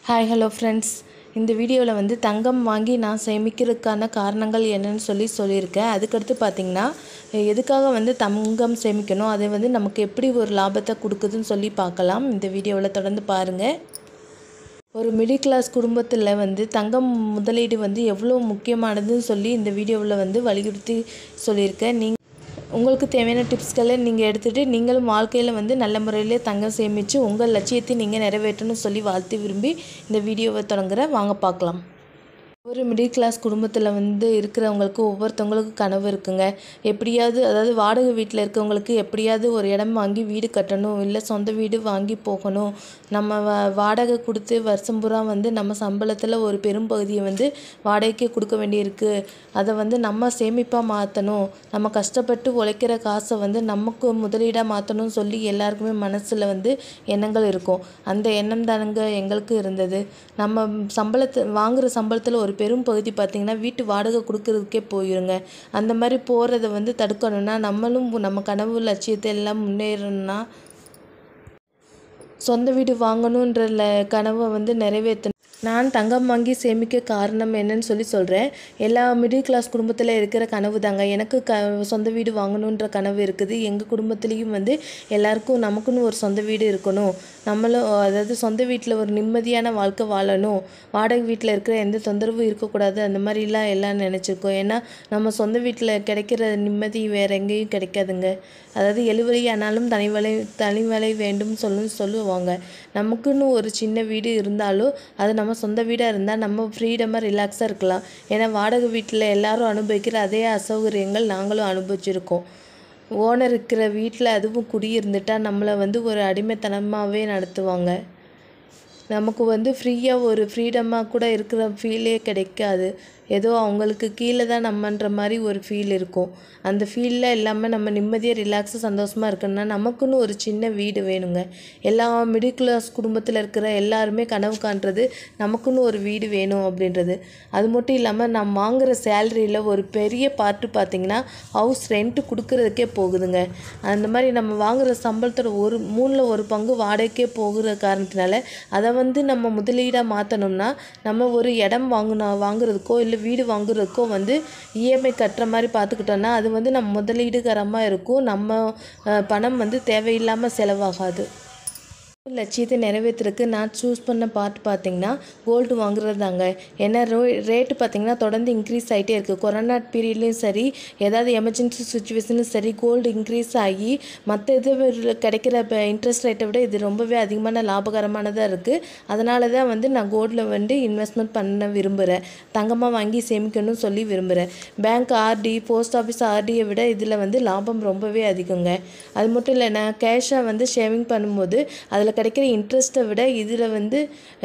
hi hello friends இந்த வீடியோவில் வந்து தங்கம் வாங்கி நான் சேமிக்கிறதுக்கான காரணங்கள் என்னன்னு சொல்லி சொல்லியிருக்கேன் அதுக்கடுத்து பார்த்திங்கன்னா எதுக்காக வந்து தங்கம் சேமிக்கணும் அது வந்து நமக்கு எப்படி ஒரு லாபத்தை கொடுக்குதுன்னு சொல்லி பார்க்கலாம் இந்த வீடியோவில் தொடர்ந்து பாருங்கள் ஒரு மிடில் கிளாஸ் குடும்பத்தில் வந்து தங்கம் முதலீடு வந்து எவ்வளோ முக்கியமானதுன்னு சொல்லி இந்த வீடியோவில் வந்து வலியுறுத்தி சொல்லியிருக்கேன் நீங்கள் உங்களுக்கு தேவையான டிப்ஸ்களை நீங்கள் எடுத்துகிட்டு நீங்களும் வாழ்க்கையில் வந்து நல்ல முறையில் தங்கம் சேமித்து உங்கள் லட்சியத்தை நீங்கள் நிறைவேற்றணும்னு சொல்லி வாழ்த்து விரும்பி இந்த வீடியோவை தொடங்குறேன் வாங்க பார்க்கலாம் ஒரு மிடில் கிளாஸ் குடும்பத்தில் வந்து இருக்கிறவங்களுக்கு ஒவ்வொருத்தவங்களுக்கு கனவு இருக்குங்க எப்படியாவது அதாவது வாடகை வீட்டில் இருக்கவங்களுக்கு எப்படியாவது ஒரு இடம் வாங்கி வீடு கட்டணும் இல்லை சொந்த வீடு வாங்கி போகணும் நம்ம வா வாடகை கொடுத்து வருஷம் பூரா வந்து நம்ம சம்பளத்தில் ஒரு பெரும்பகுதியை வந்து வாடகைக்கு கொடுக்க வேண்டியிருக்கு அதை வந்து நம்ம சேமிப்பாக மாற்றணும் நம்ம கஷ்டப்பட்டு உழைக்கிற காசை வந்து நமக்கு முதலீடாக மாற்றணும்னு சொல்லி எல்லாருக்குமே மனசில் வந்து எண்ணங்கள் இருக்கும் அந்த எண்ணம் தானுங்க எங்களுக்கு இருந்தது நம்ம சம்பளத்தை வாங்குகிற சம்பளத்தில் ஒரு பெரும் பகுதி பார்த்திங்கன்னா வீட்டு வாடகை கொடுக்கறதுக்கே போயிருங்க அந்த மாதிரி போகிறத வந்து தடுக்கணும்னா நம்மளும் நம்ம கனவு லட்சியத்தை எல்லாம் முன்னேறணும்னா சொந்த வீடு வாங்கணுன்ற ல கனவை வந்து நிறைவேற்றணும் நான் தங்கம் வாங்கி சேமிக்க காரணம் என்னன்னு சொல்லி சொல்கிறேன் எல்லா மிடில் கிளாஸ் குடும்பத்தில் இருக்கிற கனவு தாங்க எனக்கு க சொந்த வீடு வாங்கணுன்ற கனவு இருக்குது எங்கள் குடும்பத்துலேயும் வந்து எல்லாருக்கும் நமக்குன்னு ஒரு சொந்த வீடு இருக்கணும் நம்மளும் அதாவது சொந்த வீட்டில் ஒரு நிம்மதியான வாழ்க்கை வாழணும் வாடகை வீட்டில் இருக்கிற எந்த தொந்தரவும் இருக்கக்கூடாது அந்த மாதிரிலாம் எல்லாம் நினச்சிருக்கோம் ஏன்னா நம்ம சொந்த வீட்டில் கிடைக்கிற நிம்மதி வேறு எங்கேயும் கிடைக்காதுங்க அதாவது எழுவழி ஆனாலும் தனி வேலை தனி வேலை வேண்டும் சொல்லு சொல்லுவாங்க நமக்குன்னு ஒரு சின்ன வீடு இருந்தாலும் அது நம்ம சொந்த வீடாக இருந்தால் நம்ம ஃப்ரீடமாக ரிலாக்ஸாக இருக்கலாம் ஏன்னா வாடகை வீட்டில் எல்லாரும் அனுபவிக்கிற அதே அசௌகரியங்கள் நாங்களும் அனுபவிச்சிருக்கோம் ஓனர் இருக்கிற வீட்டில் அதுவும் குடியிருந்துட்டால் நம்மளை வந்து ஒரு அடிமைத்தனமாகவே நடத்துவாங்க நமக்கு வந்து ஃப்ரீயாக ஒரு ஃப்ரீடமாக கூட இருக்கிற ஃபீலே கிடைக்காது ஏதோ அவங்களுக்கு கீழே தான் நம்மன்ற மாதிரி ஒரு ஃபீல் இருக்கும் அந்த ஃபீலில் இல்லாமல் நம்ம நிம்மதியாக ரிலாக்ஸாக சந்தோஷமாக இருக்கணும்னா நமக்குன்னு ஒரு சின்ன வீடு வேணுங்க எல்லா மிடில் கிளாஸ் குடும்பத்தில் இருக்கிற எல்லாருமே கனவு காண்றது நமக்குன்னு ஒரு வீடு வேணும் அப்படின்றது அது மட்டும் இல்லாமல் நம்ம வாங்குகிற சேலரியில் ஒரு பெரிய பார்ட்டு பார்த்திங்கன்னா ஹவுஸ் ரெண்ட்டு கொடுக்கறதுக்கே போகுதுங்க அந்த மாதிரி நம்ம வாங்குகிற சம்பளத்தோட ஒரு மூணில் ஒரு பங்கு வாடகைக்கே போகிற காரணத்தினால அதை வந்து நம்ம முதலீடாக மாற்றணும்னா நம்ம ஒரு இடம் வாங்கினா வாங்குறதுக்கோ இல்லை வீடு வாங்குறதுக்கோ வந்து இஎம்ஐ கட்டுற மாதிரி பார்த்துக்கிட்டோன்னா அது வந்து நம்ம முதலீடுகரமாக இருக்கும் நம்ம பணம் வந்து தேவையில்லாமல் செலவாகாது லட்சியத்தை நிறைவேற்றுறதுக்கு நான் சூஸ் பண்ண பார்ட் பார்த்திங்கன்னா கோல்டு வாங்குறது தாங்க ஏன்னா ரோ ரேட்டு பார்த்திங்கன்னா தொடர்ந்து இன்க்ரீஸ் ஆகிட்டே இருக்குது கொரோனா பீரியட்லேயும் சரி ஏதாவது எமர்ஜென்சி சுச்சுவேஷனும் சரி கோல்டு இன்க்ரீஸ் ஆகி மற்ற இது கிடைக்கிற இப்போ இன்ட்ரெஸ்ட் ரேட்டை விட இது ரொம்பவே அதிகமான லாபகரமானதாக இருக்குது அதனால தான் வந்து நான் கோல்டில் வந்து இன்வெஸ்ட்மெண்ட் பண்ண விரும்புகிறேன் தங்கமாக வாங்கி சேமிக்கணும்னு சொல்லி விரும்புகிறேன் பேங்க் ஆர்டி போஸ்ட் ஆஃபீஸ் ஆர்டியை விட இதில் வந்து லாபம் ரொம்பவே அதிகங்க அது மட்டும் இல்லை நான் கேஷாக வந்து ஷேவிங் பண்ணும்போது அதில் கிடைக்கிற இன்ட்ரெஸ்ட்டை விட இதில் வந்து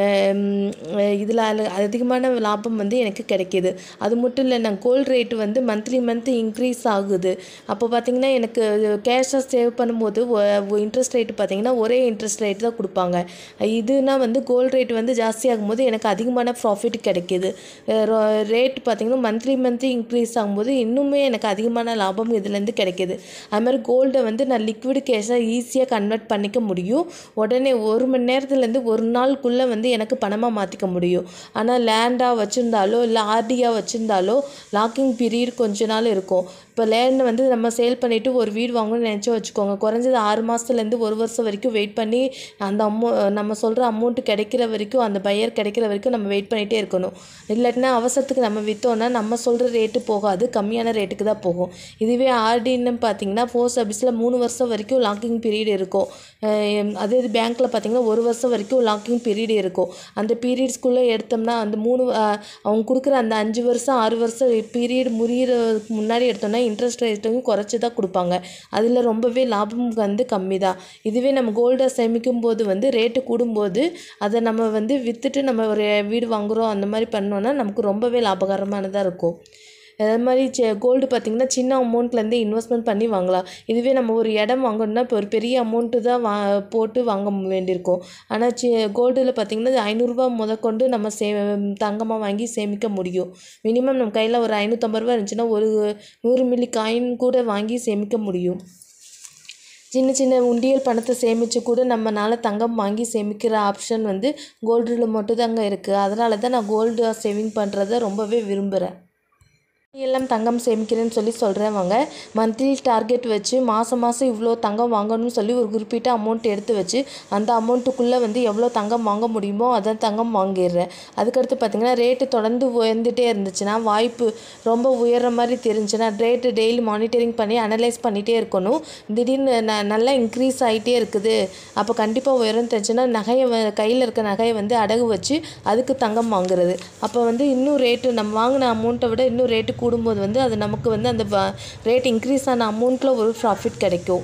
இதில் அதிகமான லாபம் வந்து எனக்கு கிடைக்கிது அது மட்டும் இல்லை நான் கோல்ட் ரேட்டு வந்து மந்த்லி மந்த் இன்க்ரீஸ் ஆகுது அப்போ பார்த்திங்கன்னா எனக்கு கேஷாக சேவ் பண்ணும்போது இன்ட்ரெஸ்ட் ரேட்டு பார்த்திங்கன்னா ஒரே இன்ட்ரெஸ்ட் ரேட் தான் கொடுப்பாங்க இதுனா வந்து கோல்ட் ரேட் வந்து ஜாஸ்தி ஆகும்போது எனக்கு அதிகமான ப்ராஃபிட் கிடைக்கிது ரேட் பார்த்திங்கன்னா மந்த்லி மந்த்லி இன்க்ரீஸ் ஆகும்போது இன்னுமே எனக்கு அதிகமான லாபம் இதுலேருந்து கிடைக்கிது அது மாதிரி கோல்டை வந்து நான் லிக்விட் கேஷாக ஈஸியாக கன்வெர்ட் பண்ணிக்க முடியும் உடனே ஒரு மணி நேரத்துலேருந்து ஒரு நாளுக்குள்ளே வந்து எனக்கு பணமாக மாற்றிக்க முடியும் ஆனால் லேண்டாக வச்சுருந்தாலோ இல்லை ஆர்டியாக வச்சுருந்தாலோ லாக்கிங் பீரியட் கொஞ்ச நாள் இருக்கும் இப்போ லேண்ட் வந்து நம்ம சேல் பண்ணிவிட்டு ஒரு வீடு வாங்கணும்னு நினச்சி வச்சுக்கோங்க குறைஞ்சது ஆறு மாதத்துலேருந்து ஒரு வருஷம் வரைக்கும் வெயிட் பண்ணி அந்த அமௌ நம்ம சொல்கிற அமௌண்ட்டு கிடைக்கிற வரைக்கும் அந்த பையர் கிடைக்கிற வரைக்கும் நம்ம வெயிட் பண்ணிகிட்டே இருக்கணும் இல்லாட்டினா அவசரத்துக்கு நம்ம விற்றோன்னா நம்ம சொல்கிற ரேட்டு போகாது கம்மியான ரேட்டுக்கு தான் போகும் இதுவே ஆர்டின்னு பார்த்தீங்கன்னா போஸ்ட் ஆஃபீஸில் மூணு வருஷம் வரைக்கும் லாக்கிங் பீரியட் இருக்கும் அதே இது பேங்க்கில் பார்த்திங்கன்னா ஒரு வருஷம் வரைக்கும் லாக்கிங் பீரியட் இருக்கும் அந்த பீரியட்ஸ்குள்ளே எடுத்தோம்னா அந்த மூணு அவங்க கொடுக்குற அந்த அஞ்சு வருஷம் ஆறு வருஷம் பீரியட் முடிகிறதுக்கு முன்னாடி எடுத்தோம்னா இன்ட்ரெஸ்ட் ரேட்டையும் குறைச்சி தான் கொடுப்பாங்க அதில் ரொம்பவே லாபம் வந்து கம்மி தான் இதுவே நம்ம கோல்டை சேமிக்கும் போது வந்து ரேட்டு கூடும்போது அதை நம்ம வந்து விற்றுட்டு நம்ம ஒரு வீடு வாங்குகிறோம் அந்த மாதிரி பண்ணோன்னா நமக்கு ரொம்பவே லாபகரமானதாக இருக்கும் அது மாதிரி செ கோல்டு பார்த்திங்கன்னா சின்ன அமௌண்ட்லேருந்து இன்வெஸ்ட்மெண்ட் பண்ணி வாங்கலாம் இதுவே நம்ம ஒரு இடம் வாங்கணும்னா இப்போ ஒரு பெரிய அமௌண்ட்டு தான் வா போட்டு வாங்க வேண்டியிருக்கும் ஆனால் சி கோல்டில் பார்த்திங்கன்னா ஐநூறுரூவா முதற்கொண்டு நம்ம சே தங்கமாக வாங்கி சேமிக்க முடியும் மினிமம் நம்ம கையில் ஒரு ஐநூற்றம்பது ரூபா இருந்துச்சுன்னா ஒரு நூறு மில்லி காயின் கூட வாங்கி சேமிக்க முடியும் சின்ன சின்ன உண்டியல் பணத்தை சேமித்து கூட நம்மளால் தங்கம் வாங்கி சேமிக்கிற ஆப்ஷன் வந்து கோல்டில் மட்டும் தாங்க இருக்குது அதனால தான் நான் கோல்டு சேவிங் பண்ணுறத ரொம்பவே விரும்புகிறேன் எல்லாம் தங்கம் சேமிக்கிறேன்னு சொல்லி சொல்கிறேன் வாங்க மந்த்லி டார்கெட் வச்சு மாதம் மாதம் இவ்வளோ தங்கம் வாங்கணும்னு சொல்லி ஒரு குறிப்பிட்ட அமௌண்ட் எடுத்து வச்சு அந்த அமௌண்ட்டுக்குள்ளே வந்து எவ்வளோ தங்கம் வாங்க முடியுமோ அதை தங்கம் வாங்கிடுறேன் அதுக்கடுத்து பார்த்திங்கன்னா ரேட்டு தொடர்ந்து உயர்ந்துட்டே இருந்துச்சுன்னா வாய்ப்பு ரொம்ப உயர்ற மாதிரி தெரிஞ்சுன்னா ரேட்டு டெய்லி மானிட்டரிங் பண்ணி அனலைஸ் பண்ணிகிட்டே இருக்கணும் திடீர்னு ந நல்லா இன்க்ரீஸ் ஆகிட்டே இருக்குது அப்போ கண்டிப்பாக உயரம் தெரிஞ்சுன்னா நகையை வ கையில் இருக்க நகையை வந்து அடகு வச்சு அதுக்கு தங்கம் வாங்குறது அப்போ வந்து இன்னும் ரேட்டு நம்ம வாங்கின அமௌண்ட்டை விட இன்னும் ரேட்டு கூடும்போது வந்து அது நமக்கு வந்து அந்த ரேட் இன்க்ரீஸ் ஆன அமௌண்ட்டில் ஒரு ப்ராஃபிட் கிடைக்கும்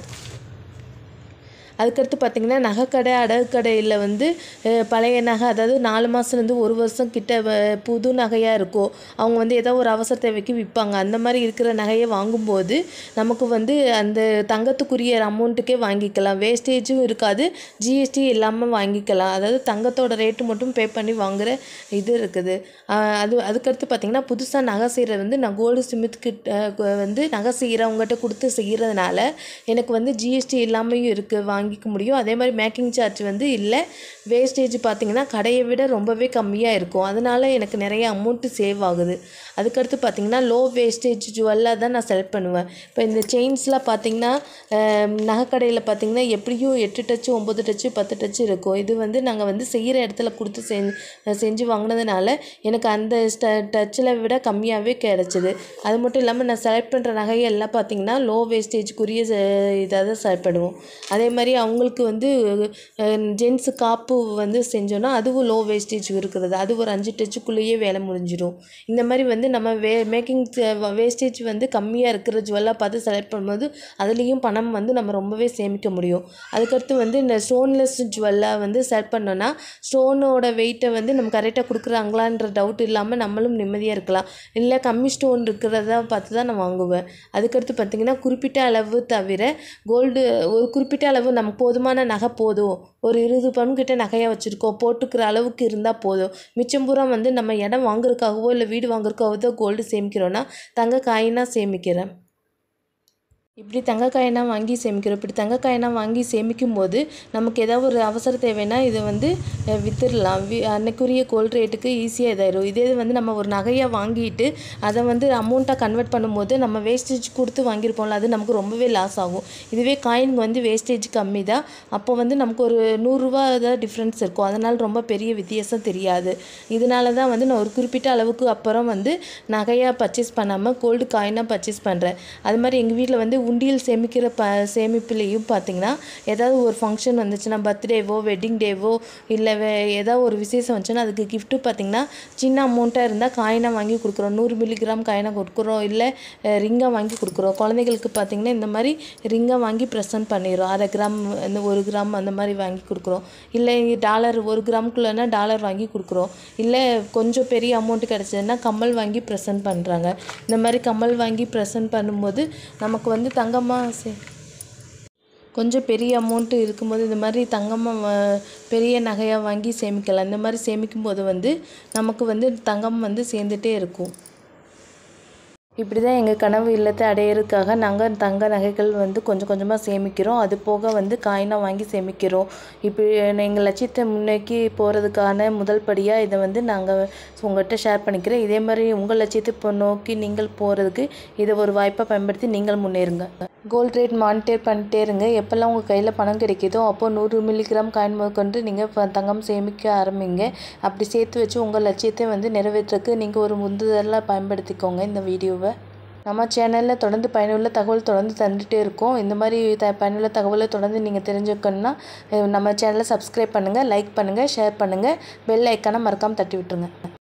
அதுக்கடுத்து பார்த்திங்கன்னா நகைக்கடை அடகு கடையில் வந்து அஹ், பழைய நகை அதாவது நாலு மாதத்துலேருந்து ஒரு வருஷம் கிட்ட வ- புது நகையாக இருக்கும் அவங்க வந்து ஏதோ ஒரு அவசர தேவைக்கு விற்பாங்க அந்த மாதிரி இருக்கிற நகையை வாங்கும்போது நமக்கு வந்து அந்த தங்கத்துக்குரிய அமௌண்ட்டுக்கே வாங்கிக்கலாம் வேஸ்டேஜும் இருக்காது ஜிஎஸ்டி இல்லாமல் வாங்கிக்கலாம் அதாவது தங்கத்தோட ரேட்டு மட்டும் பே பண்ணி வாங்குற இது இருக்குது அஹ், அது அதுக்கடுத்து பார்த்திங்கன்னா புதுசாக நகை செய்கிறது வந்து நான் கோல்டு சிமித் கிட்ட வந்து நகை செய்கிறவங்ககிட்ட கொடுத்து செய்கிறதுனால எனக்கு வந்து ஜிஎஸ்டி இல்லாமையும் இருக்குது வாங்கிக்க முடியும் அதே மாதிரி மேக்கிங் சார்ஜ் வந்து இல்லை வேஸ்டேஜ் பார்த்திங்கன்னா கடையை விட ரொம்பவே கம்மியாக இருக்கும் அதனால எனக்கு நிறைய அமௌண்ட்டு சேவ் ஆகுது அதுக்கடுத்து பார்த்திங்கன்னா லோ வேஸ்டேஜ் ஜுவல்லாக தான் நான் செலக்ட் பண்ணுவேன் இப்போ இந்த செயின்ஸ்லாம் பார்த்திங்கன்னா அஹ், நகைக்கடையில் பார்த்திங்கன்னா எப்படியும் எட்டு டச்சு ஒம்பது டச்சு பத்து டச்சு இருக்கும் இது வந்து நாங்கள் வந்து செய்கிற இடத்துல கொடுத்து செஞ்சு செஞ்சு வாங்கினதுனால எனக்கு அந்த டச்சில் விட கம்மியாகவே கிடச்சிது அது மட்டும் இல்லாமல் நான் செலக்ட் பண்ணுற நகையெல்லாம் பார்த்திங்கன்னா லோ வேஸ்டேஜ்க்குரிய இதாக தான் செலக்ட் பண்ணுவோம் அதே மாதிரி அவங்களுக்கு வந்து ஜென்ஸு காப்பு வந்து செஞ்சோன்னா அதுவும் லோ வேஸ்டேஜ் இருக்கிறது அது ஒரு அஞ்சு டச்சுக்குள்ளேயே வேலை முடிஞ்சிடும் இந்த மாதிரி வந்து நம்ம வே மேக்கிங் வேஸ்டேஜ் வந்து கம்மியாக இருக்கிற ஜுவல்லாக பார்த்து செலக்ட் பண்ணும்போது அதுலேயும் பணம் வந்து நம்ம ரொம்பவே சேமிக்க முடியும் அதுக்கடுத்து வந்து இந்த ஸ்டோன்லெஸ் ஜுவல்லாக வந்து செலக்ட் பண்ணோன்னா ஸ்டோனோட வெயிட்டை வந்து நம்ம கரெக்டாக கொடுக்குறாங்களான்ற டவுட் இல்லாமல் நம்மளும் நிம்மதியாக இருக்கலாம் இல்லை கம்மி ஸ்டோன் இருக்கிறத பார்த்து தான் நான் வாங்குவேன் அதுக்கடுத்து பார்த்திங்கன்னா குறிப்பிட்ட அளவு தவிர கோல்டு ஒரு குறிப்பிட்ட அளவு நமக்கு போதுமான நகை போதும் ஒரு இருபது பவுன் கிட்ட நகையாக வச்சுருக்கோம் போட்டுக்கிற அளவுக்கு இருந்தால் போதும் மிச்சம் பூரா வந்து நம்ம இடம் வாங்குறதுக்காகவோ இல்லை வீடு வாங்குறதுக்காகவோ தான் கோல்டு சேமிக்கிறோன்னா தங்க காயினாக சேமிக்கிறேன் இப்படி தங்க காயினா வாங்கி சேமிக்கிறோம் இப்படி தங்க காயினா வாங்கி சேமிக்கும் போது நமக்கு ஏதாவது ஒரு அவசர தேவைன்னா இதை வந்து அஹ், வித்துடலாம் வி அன்னைக்குரிய கோல்ட் ரேட்டுக்கு ஈஸியாக இதாயிரும் இதே இது வந்து நம்ம ஒரு நகையாக வாங்கிட்டு அதை வந்து அமௌண்ட்டாக கன்வெர்ட் பண்ணும்போது நம்ம வேஸ்டேஜ் கொடுத்து வாங்கியிருப்போம்ல அது நமக்கு ரொம்பவே லாஸ் ஆகும் இதுவே காயின் வந்து வேஸ்டேஜ் கம்மி தான் அப்போ வந்து நமக்கு ஒரு நூறுரூவா தான் டிஃப்ரென்ஸ் இருக்கும் அதனால் ரொம்ப பெரிய வித்தியாசம் தெரியாது இதனால தான் வந்து நான் ஒரு குறிப்பிட்ட அளவுக்கு அப்புறம் வந்து நகையாக பர்ச்சேஸ் பண்ணாமல் கோல்டு காயினாக பர்ச்சேஸ் பண்ணுறேன் அது மாதிரி எங்கள் வீட்டில் வந்து உண்டியல் சேமிக்கிற ப சேமிப்புலேயும் பார்த்தீங்கன்னா ஏதாவது ஒரு ஃபங்க்ஷன் வந்துச்சுன்னா பர்த்டேவோ வெட்டிங் டேவோ இல்லை வே ஏதாவது ஒரு விசேஷம் வந்துச்சுன்னா அதுக்கு கிஃப்ட்டு பார்த்தீங்கன்னா சின்ன அமௌண்ட்டாக இருந்தால் காயினாக வாங்கி கொடுக்குறோம் நூறு மில்லிகிராம் காயினாக கொடுக்குறோம் இல்லை ரிங்காக வாங்கி கொடுக்குறோம் குழந்தைகளுக்கு பார்த்தீங்கன்னா இந்த மாதிரி ரிங்காக வாங்கி ப்ரெசென்ட் பண்ணிடுறோம் அரை கிராம் இந்த ஒரு கிராம் அந்த மாதிரி வாங்கி கொடுக்குறோம் இல்லை டாலர் ஒரு கிராமுக்குள்ளனா டாலர் வாங்கி கொடுக்குறோம் இல்லை கொஞ்சம் பெரிய அமௌண்ட் கிடச்சதுன்னா கம்மல் வாங்கி ப்ரெசென்ட் பண்ணுறாங்க இந்த மாதிரி கம்மல் வாங்கி ப்ரெசென்ட் பண்ணும்போது நமக்கு வந்து தங்கமாக சே கொஞ்சம் பெரிய அமௌண்ட்டு இருக்கும்போது இந்த மாதிரி தங்கமாக பெரிய நகையாக வாங்கி சேமிக்கலாம் இந்த மாதிரி சேமிக்கும் போது வந்து நமக்கு வந்து தங்கம் வந்து சேர்ந்துட்டே இருக்கும் இப்படி தான் எங்கள் கனவு இல்லத்தை அடையிறதுக்காக நாங்கள் தங்க நகைகள் வந்து கொஞ்சம் கொஞ்சமாக சேமிக்கிறோம் அது போக வந்து காயினாக வாங்கி சேமிக்கிறோம் இப்படி எங்கள் லட்சியத்தை முன்னோக்கி போகிறதுக்கான முதல் படியாக இதை வந்து நாங்கள் உங்கள்கிட்ட ஷேர் பண்ணிக்கிறேன் இதே மாதிரி உங்கள் லட்சியத்தை இப்போ நோக்கி நீங்கள் போகிறதுக்கு இதை ஒரு வாய்ப்பாக பயன்படுத்தி நீங்கள் முன்னேறுங்க கோல்ட் ரேட் மானிட்டர் பண்ணிட்டே இருங்க எப்போல்லாம் உங்கள் கையில் பணம் கிடைக்குதோ அப்போ நூறு மில்லிகிராம் காயின் முதற்கொண்டு நீங்கள் தங்கம் சேமிக்க ஆரம்பிங்க அப்படி சேர்த்து வச்சு உங்கள் லட்சியத்தை வந்து நிறைவேற்றுறதுக்கு நீங்கள் ஒரு முந்துதலாக பயன்படுத்திக்கோங்க இந்த வீடியோவை நம்ம சேனலில் தொடர்ந்து பயனுள்ள தகவல் தொடர்ந்து தந்துகிட்டே இருக்கோம் இந்த மாதிரி த பயனுள்ள தகவலை தொடர்ந்து நீங்கள் தெரிஞ்சுக்கணுன்னா அஹ் நம்ம சேனலை சப்ஸ்கிரைப் பண்ணுங்கள் லைக் பண்ணுங்கள் ஷேர் பண்ணுங்கள் பெல் ஐக்கானை மறக்காமல் தட்டி விட்டுருங்க